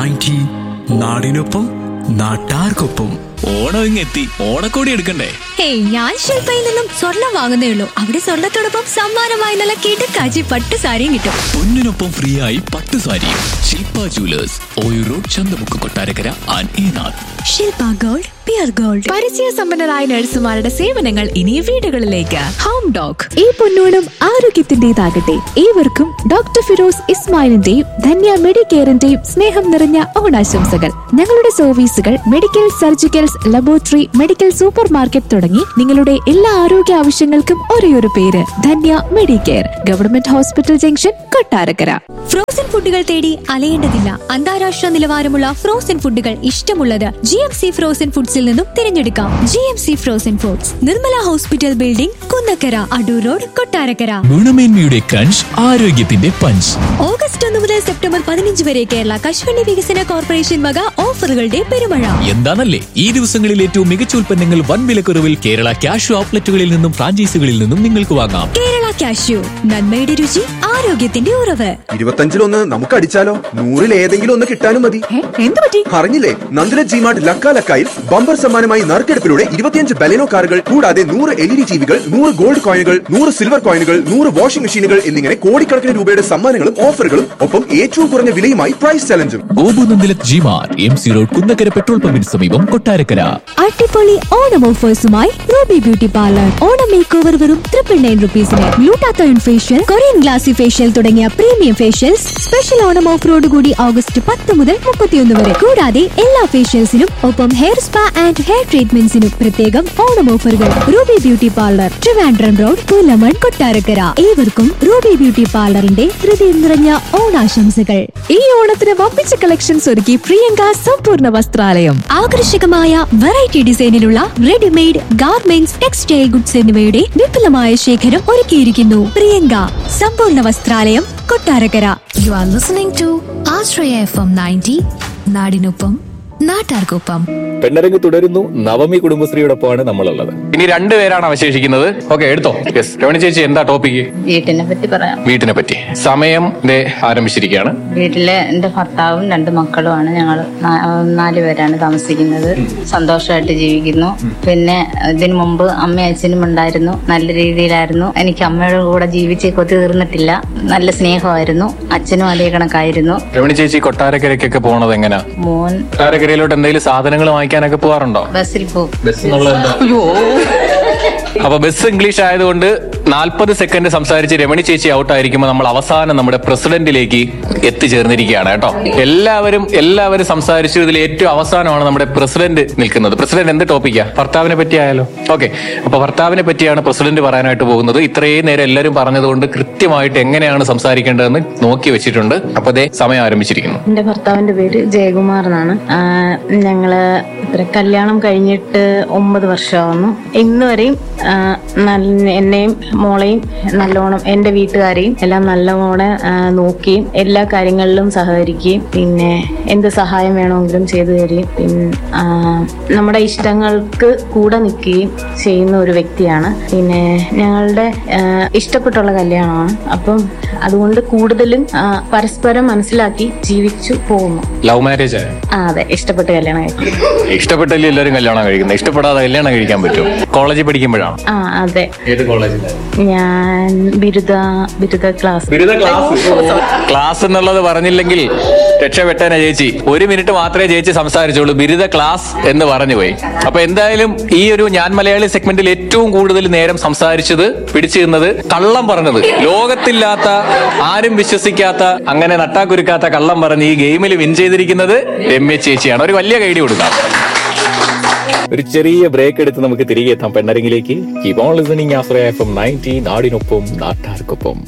ninety നാടിനൊപ്പം നാട്ടാർക്കൊപ്പം ഓണം ഇങ്ങെത്തി ഓണക്കോടി എടുക്കണ്ടേ ഹേയ് ഞാൻ ശില്പയിൽ നിന്നും സ്വർണം വാങ്ങുന്നേ ഉള്ളൂ അവിടെ സ്വർണത്തോടൊപ്പം സമ്മാനമായി നല്ല കിടക്കാച്ചി പട്ട് സാരിയും കിട്ടും പൊന്നിനൊപ്പം ഫ്രീ ആയി പട്ടു സാരിയും Shilpa jewellers Oyoor road Chanthamukku Kottarakkara and Enath Shilpa gold pure gold പരിചയ സമ്പന്നരായ നഴ്സുമാരുടെ സേവനങ്ങൾ ഇനി വീടുകളിലേക്ക് ഹോം ഡോഗ് ഈ പൊന്നോണം ആരോഗ്യത്തിന്റേതാകട്ടെ ഏവർക്കും ഡോക്ടർ ഫിറോസ് ഇസ്മായിലിന്റെയും ധന്യ മെഡിക്കെയറിന്റെയും സ്നേഹം നിറഞ്ഞ ഓണാശംസകൾ ഞങ്ങളുടെ സർവീസുകൾ medical surgicals laboratory medical super market തുടങ്ങി നിങ്ങളുടെ എല്ലാ ആരോഗ്യ ആവശ്യങ്ങൾക്കും ഒരേയൊരു പേര് Dhanya Medicare government hospital junction Kottarakkara frozen ഫുഡുകൾ തേടി അലയേണ്ടതില്ല അന്താരാഷ്ട്ര നിലവാരമുള്ള ഫ്രോസൺ ഫുഡുകൾ ഇഷ്ടമുള്ളത് ജി എം സി ഫ്രോസൺ ഫുഡ്സിൽ നിന്നും തിരഞ്ഞെടുക്കാം G M C frozen foods Nirmala hospital building Kunnakkara Adoor road Kottarakkara ഗുണമേന്മയുടെ കഞ്ച് ആരോഗ്യത്തിന്റെ പഞ്ച് ഓഗസ്റ്റ് ഒന്ന് മുതൽ സെപ്റ്റംബർ പതിനഞ്ച് വരെ കേരള കശുവണ്ടി വികസന കോർപ്പറേഷൻ വക ഓഫറുകളുടെ പെരുമഴ എന്താണല്ലേ ഈ ദിവസങ്ങളിൽ ഏറ്റവും മികച്ച ഉൽപ്പന്നങ്ങൾ വൻ വിലക്കുറവിൽ കേരള ക്യാഷ് ഔട്ട്ലെറ്റുകളിൽ നിന്നും ഫ്രാഞ്ചൈസികളിൽ നിന്നും നിങ്ങൾക്ക് വാങ്ങാം കേരള കാഷ്യൂ നന്മയുടെ രുചി ആരോഗ്യത്തിന്റെ ഉറവ് ഇരുപത്തഞ്ചിലൊന്ന് നമുക്ക് അടിച്ചാലോ നൂറിൽ ഏതെങ്കിലും ഒന്ന് കിട്ടാനും മതി എന്ത് പറ്റി അറിഞ്ഞില്ലേ നന്ദില ജിമാർട്ട് ലക്ക ലക്കായിൽ ബമ്പർ സമ്മാനമായി നറുക്കെടുപ്പിലൂടെ ഇരുപത്തിയഞ്ച് ബലെനോ കാറുകൾ കൂടാതെ നൂറ് എൽ ഇ ഡി ടിവികൾ നൂറ് ഗോൾഡ് കോയിനുകൾ നൂറ് സിൽവർ കോയിനുകൾ നൂറ് വാഷിംഗ് മെഷീനുകൾ എന്നിങ്ങനെ കോടിക്കണക്കിന് രൂപയുടെ സമ്മാനങ്ങളും ഓഫറുകളും ഒപ്പം ഏറ്റവും കുറഞ്ഞ വിലയുമായി പ്രൈസ് ചലഞ്ചും Gopu Nandilath G Mart M C road Kunnakkara petrol പമ്പിന് സമീപം കൊട്ടാരക്കര അട്ടിപ്പൊളി ഓണം ഓഫേഴ്സുമായി Ruby beauty parlour Onam make over വെറും ട്രിപ്പിൾ നയൻ റുപ്പീസിന് glutathione facial Korean glassy facial തുടങ്ങിയ പ്രീമിയം ഫേഷ്യൽസ് സ്പെഷ്യൽ ഓണം ഓഫറോട് കൂടി ഓഗസ്റ്റ് പത്ത് മുതൽ മുപ്പത്തിയൊന്ന് വരെ കൂടാതെ എല്ലാ ഫേഷ്യൽസിനും ഒപ്പം ഹെയർ സ്പാ ആൻഡ് ഹെയർ ട്രീറ്റ്മെന്റ്സിനും പ്രത്യേകം ഓണം ഓഫറുകൾ Ruby beauty parlour Trivandrum road Pulamon Kottarakkara ഏവർക്കും റൂബി ബ്യൂട്ടി പാർലറിന്റെ ഹൃദയം നിറഞ്ഞ ഓണാശംസകൾ ഈ ഓണത്തിന് വമ്പിച്ച കളക്ഷൻസ് ഒരുക്കി പ്രിയങ്ക സമ്പൂർണ്ണ വസ്ത്രാലയം ആകർഷകമായ വെറൈറ്റി ഡിസൈനിലുള്ള റെഡിമെയ്ഡ് ഗാർമെന്റ്സ് ടെക്സ്റ്റൈൽ ഗുഡ്സ് എന്നിവയുടെ വിപുലമായ ശേഖരം ഒരുക്കിയിരിക്കുന്നു പ്രിയങ്ക സമ്പൂർണ്ണ വസ്ത്രാലയം Kottarakkara you are listening to Ashraya F M ninety നാടിനൊപ്പം നാട്ടാർക്കൊപ്പം പെണ്ണരങ്ങ് തുടരുന്നു നവമി കുടുംബശ്രീയോടൊപ്പമാണ് നമ്മളുള്ളത് ഇനി രണ്ടുപേരാണ് അവശേഷിക്കുന്നത് ഓക്കെ എടുത്തോ യെസ് രമണി ചേച്ചി എന്താ ടോപ്പിക്ക് വീട്ടിനെ പറ്റി പറയാം വീട്ടിനെ പറ്റി സമയം ദേ ആരംഭിച്ചിരിക്കുകയാണ് വീട്ടിലെ എന്റെ ഭർത്താവും രണ്ട് മക്കളുമാണ് ഞങ്ങൾ നാല് പേരാണ് താമസിക്കുന്നത് സന്തോഷമായിട്ട് ജീവിക്കുന്നു പിന്നെ ഇതിനു മുമ്പ് അമ്മയും അച്ഛനും ഉണ്ടായിരുന്നു നല്ല രീതിയിലായിരുന്നു എനിക്ക് അമ്മയുടെ കൂടെ ജീവിച്ച് കൊതി തീർന്നിട്ടില്ല നല്ല സ്നേഹമായിരുന്നു അച്ഛനും അതേ കണക്കായിരുന്നു രമണി ചേച്ചി കൊട്ടാരക്കരയ്ക്കൊക്കെ പോണത് എങ്ങനെയാ മോൻ കൊട്ടാരക്കരയിലോട്ട് എന്തെങ്കിലും സാധനങ്ങൾ വാങ്ങിക്കാനൊക്കെ പോകാറുണ്ടോ ബസ്സിൽ പോകും ബസ് എന്നുള്ളത് എന്താ അപ്പൊ ബസ് ഇംഗ്ലീഷ് ആയതുകൊണ്ട് നാൽപ്പത് സെക്കൻഡ് സംസാരിച്ച് രമണി ചേച്ചി ഔട്ട് ആയിരിക്കുമ്പോൾ നമ്മൾ അവസാനം നമ്മുടെ പ്രസിഡന്റിലേക്ക് എത്തിച്ചേർന്നിരിക്കുകയാണ് കേട്ടോ എല്ലാവരും എല്ലാവരും സംസാരിച്ചു ഇതിൽ ഏറ്റവും അവസാനമാണ് നമ്മുടെ പ്രസിഡന്റ് നിൽക്കുന്നത് പ്രസിഡന്റ് എന്ത് ടോപ്പിക്കാ ഭർത്താവിനെ പറ്റി ആയാലോ ഓക്കെ അപ്പൊ ഭർത്താവിനെ പറ്റിയാണ് പ്രസിഡന്റ് പറയാനായിട്ട് പോകുന്നത് ഇത്രയും നേരം എല്ലാവരും പറഞ്ഞതുകൊണ്ട് കൃത്യമായിട്ട് എങ്ങനെയാണ് സംസാരിക്കേണ്ടതെന്ന് നോക്കി വെച്ചിട്ടുണ്ട് അപ്പൊ അതേ സമയം ആരംഭിച്ചിരിക്കുന്നു എന്റെ ഭർത്താവിന്റെ പേര് ജയകുമാർ എന്നാണ് ആ, ഞങ്ങള് ഇത്ര കല്യാണം കഴിഞ്ഞിട്ട് ഒമ്പത് വർഷമാവുന്നു ഇന്ന് വരെയും ആ, നല്ല- എന്നെയും മോളെയും നല്ലോണം എന്റെ വീട്ടുകാരെയും എല്ലാം നല്ലോണം ആ, നോക്കുകയും എല്ലാ കാര്യങ്ങളിലും സഹകരിക്കുകയും പിന്നെ എന്ത് സഹായം വേണമെങ്കിലും ചെയ്തു തരികയും പിന്നെ ആ, നമ്മുടെ ഇഷ്ടങ്ങൾക്ക് കൂടെ നിൽക്കുകയും ചെയ്യുന്ന ഒരു വ്യക്തിയാണ് പിന്നെ ഞങ്ങളുടെ ആ, ഇഷ്ടപ്പെട്ടുള്ള കല്യാണമാണ് അപ്പം അതുകൊണ്ട് കൂടുതലും ആ, പരസ്പരം മനസ്സിലാക്കി ജീവിച്ചു പോകുന്നു ലവ് മാരേജ് ആയ ആ അതെ ഇഷ്ടപ്പെട്ട് കല്യാണം കഴിക്കും ഇഷ്ടപ്പെട്ടല്ലേ എല്ലാവരും കല്യാണം കഴിക്കുന്നത് ഇഷ്ടപ്പെടാതെ കല്യാണം കഴിക്കാൻ പറ്റും കോളേജിൽ പഠിക്കുമ്പോഴാണ് ആ അതെ ഏത് കോളേജിലാണ് ഞാൻ ബിരുദ ബിരുദ ക്ലാസ് ബിരുദ ക്ലാസ് ക്ലാസ് എന്നുള്ളത് പറഞ്ഞില്ലെങ്കിൽ രക്ഷപ്പെട്ടേനെ ചേച്ചി ഒരു മിനിറ്റ് മാത്രമേ ചേച്ചി സംസാരിച്ചുള്ളൂ ബിരുദ ക്ലാസ് എന്ന് പറഞ്ഞു പോയി അപ്പൊ എന്തായാലും ഈ ഒരു ഞാൻ മലയാളി സെഗ്മെന്റിൽ ഏറ്റവും കൂടുതൽ നേരം സംസാരിച്ചത് പിടിച്ചു നിന്നത് കള്ളം പറഞ്ഞത് ലോകത്തില്ലാത്ത ആരും വിശ്വസിക്കാത്ത അങ്ങനെ നട്ടാക്കുരുക്കാത്ത കള്ളം പറഞ്ഞ് ഈ ഗെയിമിൽ വിൻ ചെയ്തിരിക്കുന്നത് രമ്യ ചേച്ചിയാണ് ഒരു വലിയ കൈഡി കൊടുക്കാം ഒരു ചെറിയ ബ്രേക്ക് എടുത്ത് നമുക്ക് തിരികെ എത്താം പെണ്ണരങ്ങിലേക്ക് keep on listening Ashraya F M ninety നാടിനൊപ്പം നാട്ടാർക്കൊപ്പം